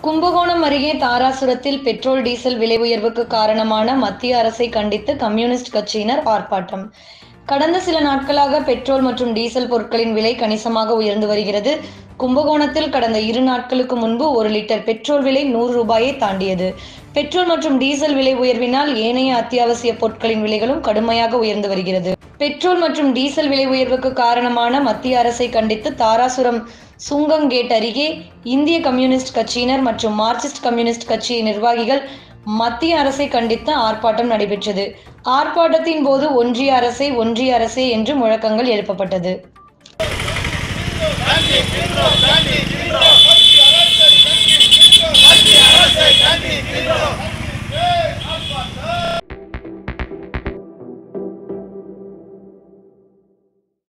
கும்பகோணம் அருகே தாராசுரத்தில் petrol diesel விலை உயர்வுக்கு காரணமான மத்திய அரசை கண்டித்து கம்யூனிஸ்ட் கட்சியினர் ஆர்ப்பாட்டம் கடந்த சில நாட்களாக பெட்ரோல் மற்றும் டீசல் பொருட்களின் விலை கணிசமாக உயர்ந்து வருகிறது கும்பகோணத்தில் கடந்த இரு நாட்களுக்கு முன்பு ஒரு லிட்டர் பெட்ரோல் விலை நூறு ரூபாயை தாண்டியது பெட்ரோல் மற்றும் டீசல் விலை உயர்வினால் ஏனைய அத்தியாவசிய பொருட்களின் விலைகளும் கடுமையாக உயர்ந்து வருகிறது பெட்ரோல் மற்றும் டீசல் விலை உயர்வுக்கு காரணமான மத்திய அரசை கண்டித்து தாராசுரம் சுங்கங்கேட் அருகே இந்திய கம்யூனிஸ்ட் கட்சியினர் மற்றும் மார்க்சிஸ்ட் கம்யூனிஸ்ட் கட்சி நிர்வாகிகள் மத்திய அரசை கண்டித்து ஆர்ப்பாட்டம் நடைபெற்றது ஆர்ப்பாட்டத்தின் போது ஒன்றிய அரசை ஒன்றிய அரசே என்று முழக்கங்கள் எழுப்பப்பட்டது